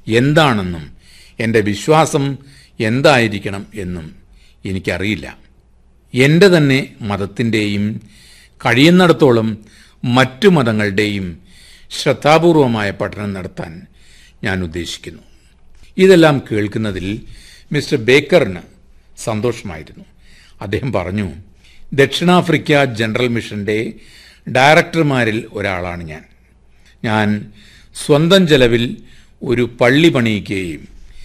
എന്താണെന്നും എൻ്റെ വിശ്വാസം എന്തായിരിക്കണം എന്നും എനിക്കറിയില്ല എൻ്റെ തന്നെ മതത്തിൻ്റെയും കഴിയുന്നിടത്തോളം മറ്റു മതങ്ങളുടെയും ശ്രദ്ധാപൂർവമായ പഠനം നടത്താൻ ഞാൻ ഉദ്ദേശിക്കുന്നു ഇതെല്ലാം കേൾക്കുന്നതിൽ മിസ്റ്റർ ബേക്കറിന് സന്തോഷമായിരുന്നു അദ്ദേഹം പറഞ്ഞു ദക്ഷിണാഫ്രിക്ക ജനറൽ മിഷന്റെ ഡയറക്ടർമാരിൽ ഒരാളാണ് ഞാൻ ഞാൻ സ്വന്തം ചെലവിൽ ഒരു പള്ളി പണിയിക്കുകയും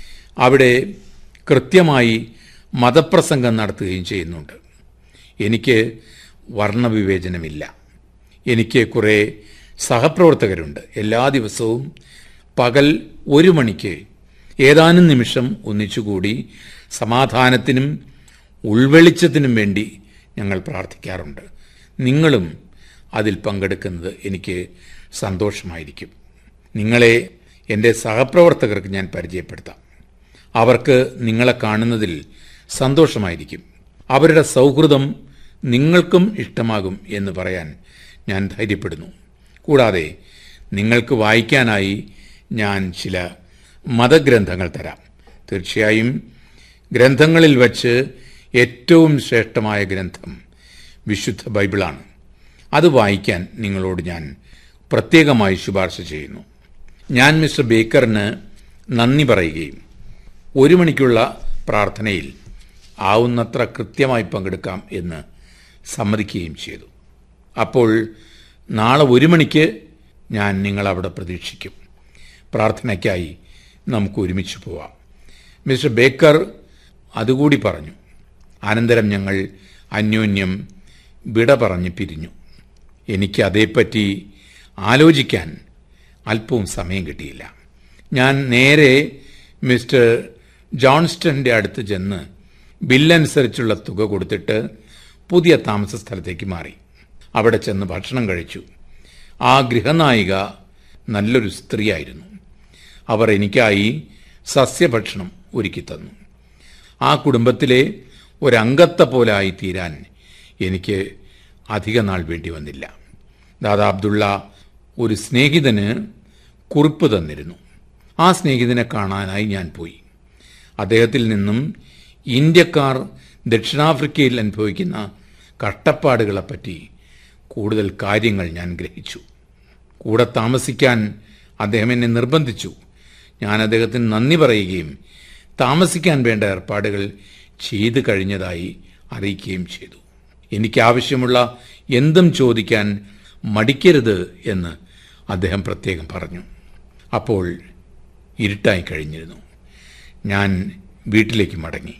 അവിടെ കൃത്യമായി മതപ്രസംഗം നടത്തുകയും ചെയ്യുന്നുണ്ട് എനിക്ക് വർണ്ണവിവേചനമില്ല എനിക്ക് കുറേ സഹപ്രവർത്തകരുണ്ട് എല്ലാ ദിവസവും പകൽ ഒരു മണിക്ക് ഏതാനും നിമിഷം ഒന്നിച്ചുകൂടി സമാധാനത്തിനും ഉൾവെളിച്ചത്തിനും വേണ്ടി ഞങ്ങൾ പ്രാർത്ഥിക്കാറുണ്ട് നിങ്ങളും അതിൽ പങ്കെടുക്കുന്നത് എനിക്ക് സന്തോഷമായിരിക്കും നിങ്ങളെ എൻ്റെ സഹപ്രവർത്തകർക്ക് ഞാൻ പരിചയപ്പെടുത്താം അവർക്ക് നിങ്ങളെ കാണുന്നതിൽ സന്തോഷമായിരിക്കും അവരുടെ സൗഹൃദം നിങ്ങൾക്കും ഇഷ്ടമാകും എന്ന് പറയാൻ ഞാൻ ധൈര്യപ്പെടുന്നു കൂടാതെ നിങ്ങൾക്ക് വായിക്കാനായി ഞാൻ ചില മതഗ്രന്ഥങ്ങൾ തരാം തീർച്ചയായും ഗ്രന്ഥങ്ങളിൽ വച്ച് ഏറ്റവും ശ്രേഷ്ഠമായ ഗ്രന്ഥം വിശുദ്ധ ബൈബിളാണ് അത് വായിക്കാൻ നിങ്ങളോട് ഞാൻ പ്രത്യേകമായി ശുപാർശ ചെയ്യുന്നു ഞാൻ മിസ്റ്റർ ബേക്കറിന് നന്ദി പറയുകയും ഒരു മണിക്കുള്ള പ്രാർത്ഥനയിൽ ആവുന്നത്ര കൃത്യമായി പങ്കെടുക്കാം എന്ന് സമ്മതിക്കുകയും ചെയ്തു അപ്പോൾ നാളെ ഒരു മണിക്ക് ഞാൻ നിങ്ങളവിടെ പ്രതീക്ഷിക്കും പ്രാർത്ഥനയ്ക്കായി നമുക്ക് ഒരുമിച്ച് പോവാം മിസ്റ്റർ ബേക്കർ അതുകൂടി പറഞ്ഞു അനന്തരം ഞങ്ങൾ അന്യോന്യം വിട പറഞ്ഞ് പിരിഞ്ഞു എനിക്ക് അതേപ്പറ്റി ആലോചിക്കാൻ അല്പവും സമയം കിട്ടിയില്ല ഞാൻ നേരെ മിസ്റ്റർ ജോൺസ്റ്റന്റെ അടുത്ത് ചെന്ന് ബില്ലനുസരിച്ചുള്ള തുക കൊടുത്തിട്ട് പുതിയ താമസ സ്ഥലത്തേക്ക് മാറി അവിടെ ചെന്ന് ഭക്ഷണം കഴിച്ചു ആ ഗൃഹനായിക നല്ലൊരു സ്ത്രീയായിരുന്നു അവർ എനിക്കായി സസ്യഭക്ഷണം ഒരുക്കി തന്നു ആ കുടുംബത്തിലെ ഒരംഗത്തെ പോലെ ആയി തീരാൻ എനിക്ക് അധിക നാൾ വേണ്ടി വന്നില്ല ദാദാ അബ്ദുള്ള ഒരു സ്നേഹിതന് കുറിപ്പ് തന്നിരുന്നു ആ സ്നേഹിതനെ കാണാനായി ഞാൻ പോയി അദ്ദേഹത്തിൽ നിന്നും ഇന്ത്യക്കാർ ദക്ഷിണാഫ്രിക്കയിൽ അനുഭവിക്കുന്ന കഷ്ടപ്പാടുകളെപ്പറ്റി കൂടുതൽ കാര്യങ്ങൾ ഞാൻ ഗ്രഹിച്ചു കൂടെ താമസിക്കാൻ അദ്ദേഹം എന്നെ നിർബന്ധിച്ചു ഞാൻ അദ്ദേഹത്തിന് നന്ദി പറയുകയും താമസിക്കാൻ വേണ്ട ഏർപ്പാടുകൾ ചെയ്തു കഴിഞ്ഞതായി അറിയിക്കുകയും ചെയ്തു എനിക്ക് ആവശ്യമുള്ള എന്തും ചോദിക്കാൻ മടിക്കരുത് എന്ന് അദ്ദേഹം പ്രത്യേകം പറഞ്ഞു അപ്പോൾ ഇരുട്ടായി കഴിഞ്ഞിരുന്നു ഞാൻ വീട്ടിലേക്ക് മടങ്ങി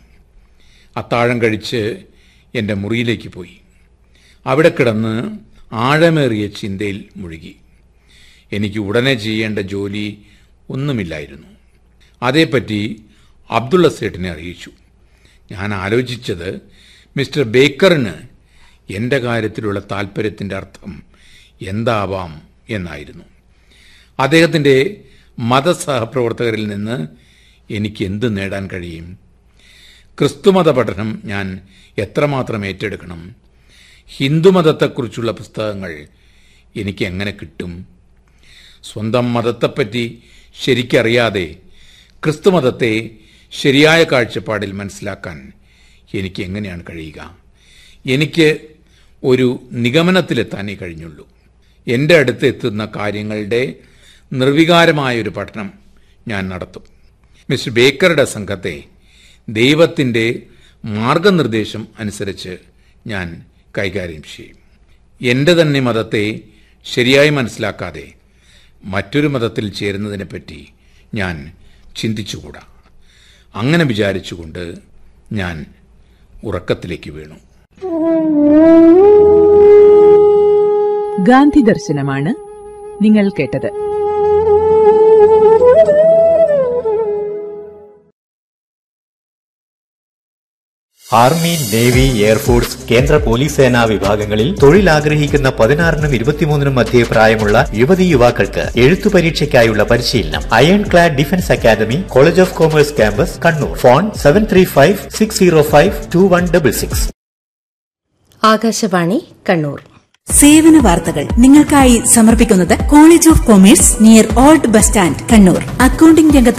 അത്താഴം കഴിച്ച് എൻ്റെ മുറിയിലേക്ക് പോയി അവിടെ കിടന്ന് ആഴമേറിയ ചിന്തയിൽ മുഴുകി എനിക്ക് ഉടനെ ചെയ്യേണ്ട ജോലി ഒന്നുമില്ലായിരുന്നു അതേപ്പറ്റി അബ്ദുള്ള സേട്ടിനെ അറിയിച്ചു ഞാൻ ആലോചിച്ചത് മിസ്റ്റർ ബേക്കറിന് എൻ്റെ കാര്യത്തിലുള്ള താല്പര്യത്തിൻ്റെ അർത്ഥം എന്താവാം എന്നായിരുന്നു അദ്ദേഹത്തിൻ്റെ മതസഹപ്രവർത്തകരിൽ നിന്ന് എനിക്ക് എന്ത് നേടാൻ കഴിയും ക്രിസ്തുമത പഠനം ഞാൻ എത്രമാത്രം ഏറ്റെടുക്കണം ഹിന്ദുമതത്തെക്കുറിച്ചുള്ള പുസ്തകങ്ങൾ എനിക്ക് എങ്ങനെ കിട്ടും സ്വന്തം മതത്തെപ്പറ്റി ശരിക്കറിയാതെ ക്രിസ്തുമതത്തെ ശരിയായ കാഴ്ചപ്പാടിൽ മനസ്സിലാക്കാൻ എനിക്ക് എങ്ങനെയാണ് കഴിയുക എനിക്ക് ഒരു നിഗമനത്തിലെത്താനേ കഴിഞ്ഞുള്ളൂ എൻ്റെ അടുത്ത് എത്തുന്ന കാര്യങ്ങളുടെ നിർവികാരമായ ഒരു പഠനം ഞാൻ നടത്തും മിസ്റ്റർ ബേക്കറുടെ സംഘത്തെ ദൈവത്തിൻ്റെ മാർഗനിർദ്ദേശം അനുസരിച്ച് ഞാൻ കൈകാര്യം ചെയ്യും എൻ്റെ തന്നെ മതത്തെ ശരിയായി മനസ്സിലാക്കാതെ മറ്റൊരു മതത്തിൽ ചേരുന്നതിനെപ്പറ്റി ഞാൻ ചിന്തിച്ചുകൂടാ അങ്ങനെ വിചാരിച്ചുകൊണ്ട് ഞാൻ ഉറക്കത്തിലേക്ക് വീണു ഗാന്ധി ദർശനമാണ് നിങ്ങൾ കേട്ടത് ആർമി നേവി എയർഫോഴ്സ് കേന്ദ്ര പോലീസ് സേനാ വിഭാഗങ്ങളിൽ തൊഴിൽ ആഗ്രഹിക്കുന്ന പതിനാറിനും ഇരുപത്തിമൂന്നിനും മധ്യേ പ്രായമുള്ള യുവതി യുവാക്കൾക്ക് എഴുത്തു പരീക്ഷയ്ക്കായുള്ള പരിശീലനം iron clad defence academy college of commerce campus Kannur phone seven three five six zero five two one double six Akashvani Kannur സേവന വാർത്തകൾ നിങ്ങൾക്കായി സമർപ്പിക്കുന്നത് college of commerce near old bus stand Kannur accounting രംഗത്ത്